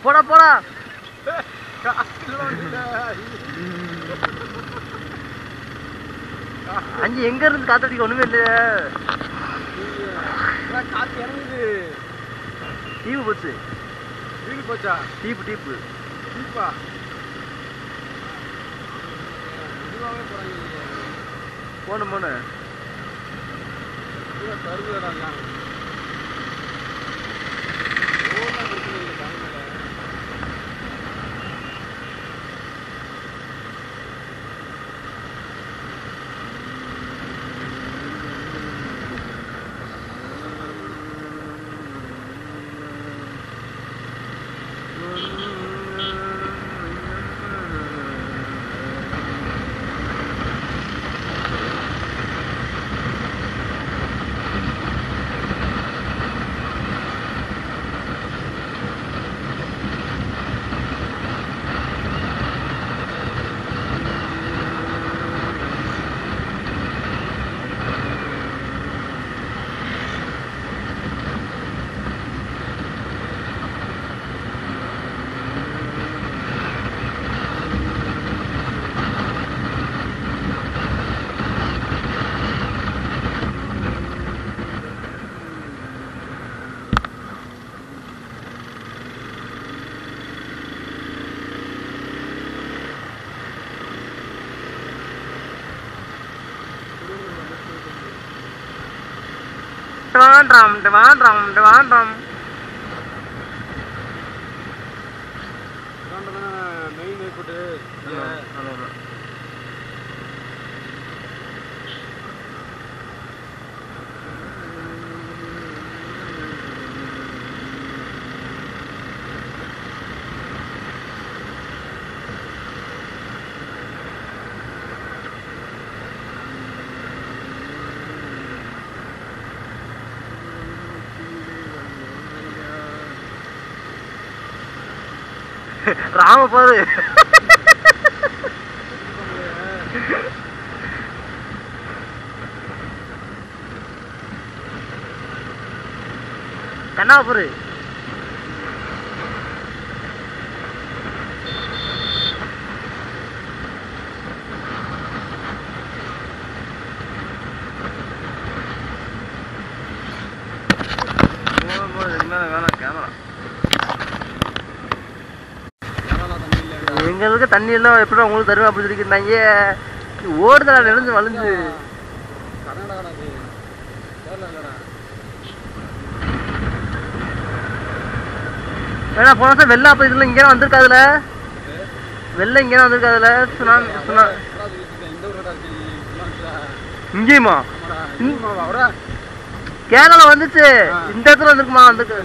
போடா போடா அங்க எங்க இருந்து காத்தடிக்க ஒண்ணுமே இல்லையே காத்து இறங்குது டீவு போச்சு வீடு போச்சா டீப்பு டீப்பு தீப்பா இதுவாகவே போறாங்க போன போன தருகுதடா எல்லாம் ஓடலாம் பிரச்சனை இல்லை தாங்கல வாண்டாம் வாண்டாம் வாண்டாம் மெயின் ஏற்பட்டு ராம பாரு கண்ணா பாரு வேணாம் கேமரா எங்க இருக்க தண்ணி எல்லாம் எப்படி உங்களுக்கு தருவா அப்படி சொல்லிக்கிறாங்க ஓடுதா நெளிஞ்சு வளைஞ்சு கர்நாடகாடா அது கேரளா இல்லடா வேணா போன வருஷம் வெள்ளம் அப்ப இதுல இங்கே வந்திருக்காதுல வெள்ளம் இங்கே வந்திருக்காதுல சுனாமி சுனா அடா சொல்லிட்டு இந்த ஊர்டா இருக்கு சும்மா இங்கேயுமா ஆமாடா இங்கேயுமா அவடா கேரளா வந்துச்சு ஆ. இந்த இடத்துல வந்திருக்குமா வந்துருக்கு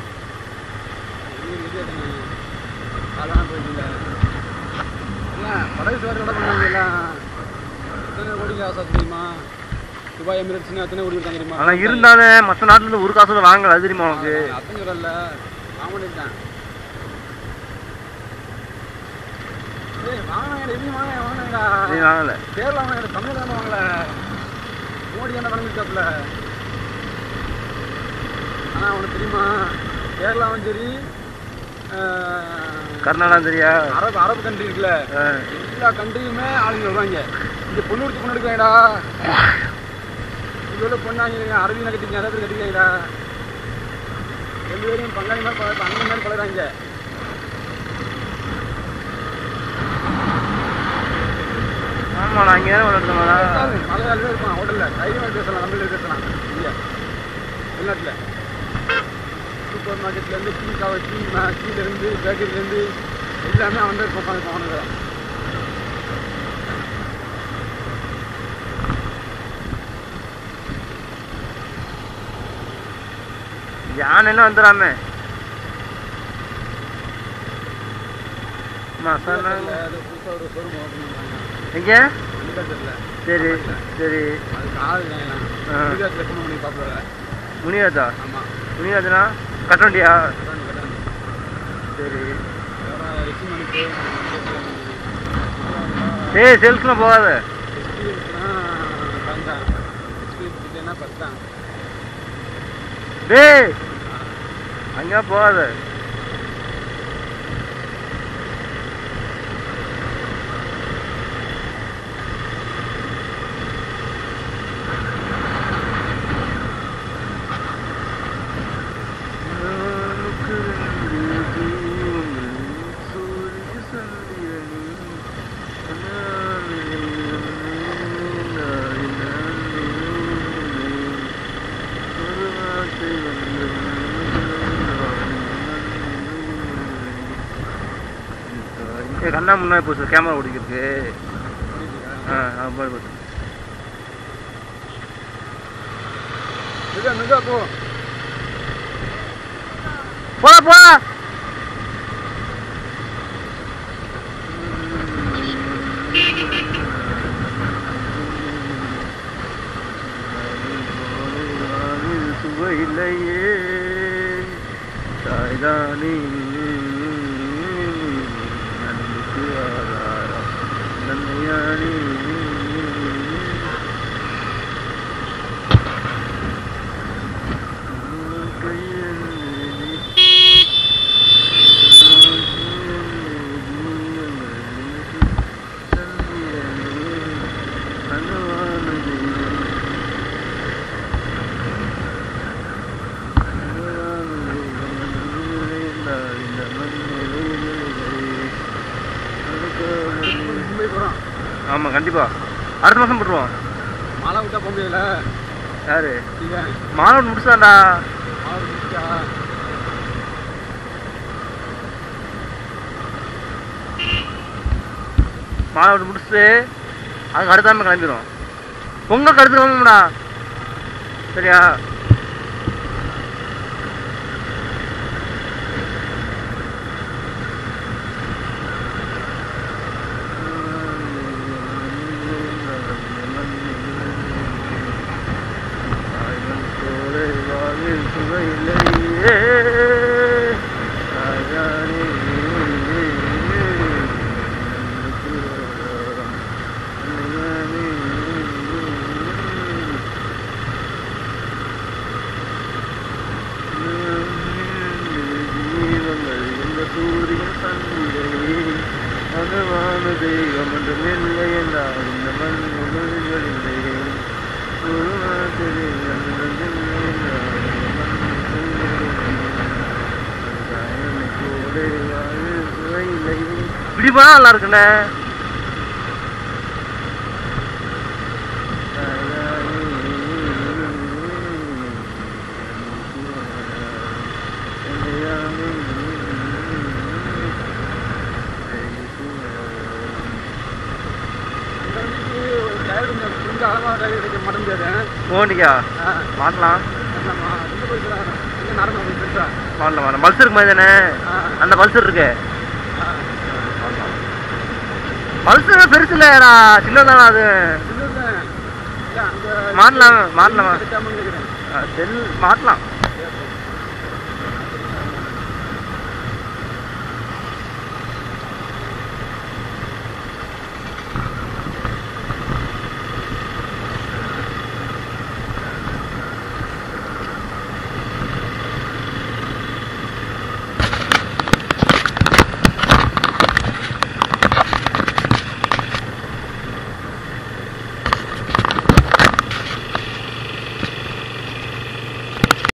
அதெல்லாம் போயிட்டீங்க இல்லை படகு சவாரி கூட பண்ணுவாங்க எல்லாம் எத்தனை கோடிக்கு ஆசை தெரியுமா துபாய் எமிரேட்ஸ்னு எத்தனை கோடி இருக்காங்க தெரியுமா ஆனா இருந்தாலே மற்ற நாட்டுல இருந்து ஒரு காசுல வாங்கல அது தெரியுமா உனக்கு அத்தனை சொல்லல வாங்கிட்டேன் ஏய் வாங்கினாங்க எதையும் வாங்க வாங்கினாங்கடா நீ வாங்கல கேரளா வாங்கின தமிழ்நாடு வாங்கல மோடி என்ன பண்ணிருக்காப்புல ஆனா அவனுக்கு தெரியுமா கேரளாவும் சரி ஆஹ், கர்நாடகா தெரியா அரபு அரபு கண்ட்ரி இருக்குல்ல ஆ. எல்லா கண்ட்ரியுமே ஆளுங்க வருவாங்க இங்க பொண்ணு கொடுத்து பொண்ணு எடுக்கிறாங்கடா இங்க உள்ள பொண்ணாங்க அரபியில கட்டிங்க நிறைய பேர் கட்டிக்கிறாங்கடா ரெண்டு பேரும் பங்காளி மாதிரி பழ- அண்ணன் மாதிரி பழகிறாங்க ஆமா நான் இங்கே தானே வளர்ந்தோம்டா மலையாளிலே இருப்பான் ஹோட்டல்ல தைரியமாக பேசலாம் தமிழில் பேசலாம் இங்க வெளிநாட்டில் சூப்பர் மார்க்கெட்லேருந்து டீ காவை டீ டீலேருந்து பேக்கரிலேருந்து எல்லாமே அவன் தான் இருப்பான் உட்காந்து அவனுங்க யானை என்ன வந்துடாம மசாலா அது புதுசாக ஒரு ஷோரூம் ஓப்பன் பண்ணுறாங்க எங்க விழுக்காட்டில் சரி சரி அதுக்கு ஆள் இல்லைங்களா ஆ. விழுக்காட்டில் ஃபோன் பண்ணி பார்ப்பல முனிராஜா ஆமாம் முனிராஜனா கட்டண்டியா கட்டாணி கட்டாணி சரி வேறு ரிசி மணிக்கு ஏய் சேல்ஸ்லாம் போகாத எஸ்பிஎஸ்னா பந்தான் எஸ்பிஎஸ் கிட்டேனா பத்தான் டேய் அங்கே போகாத ஏ கண்ணா முன்னாடி போச்சு கேமரா ஓடிக்கிறதுக்கு ஆ ஆ போய் போச்சு மெதுவா மெதுவா போ போடா போடா சுவையில்லையே தாய்தானே நன்மைக்கு ஆதாரம் நன்மையானே மும்பை போகிறோம் ஆமா கண்டிப்பா அடுத்த மாசம் போட்டுருவோம் மழை விட்டா போக முடியல யாரு இல்லை மாணவன் முடிச்சாண்டா மழை விட்டுச்சா மாணவன் முடிச்சுட்டு அதுக்கு அடுத்த time கிளம்பிடும் பொங்கல் கருத்து கிளம்புடா சரியா சூரியன் தந்திரே மகவான தெய்வம் என்று இல்லை என்றால் இந்த மண் முழுவதில்லை இப்படி போனா நல்லா இருக்குண்ணே கொஞ்சம் அளவாக கையில் மாட்ட முடியாது போண்டிக்கா ஆ மாட்டலாம் நம்ம இந்த போய்க்கலாம் இங்கே நடந்து போய் பெருசா மாட்டலாம் மாட்டலாம் பல்சருக்கு மாதிரி தானே ஆ அந்த பல்சர் இருக்கு ஆ பல்சர் பெருசு இல்லைடா சின்னதானா அது இல்ல, இல்ல. இல்ல, அங்க மாட்டலாம் மாட்டலாம் கிடைக்காம நினைக்கிறேன் செல் மாட்டலாம்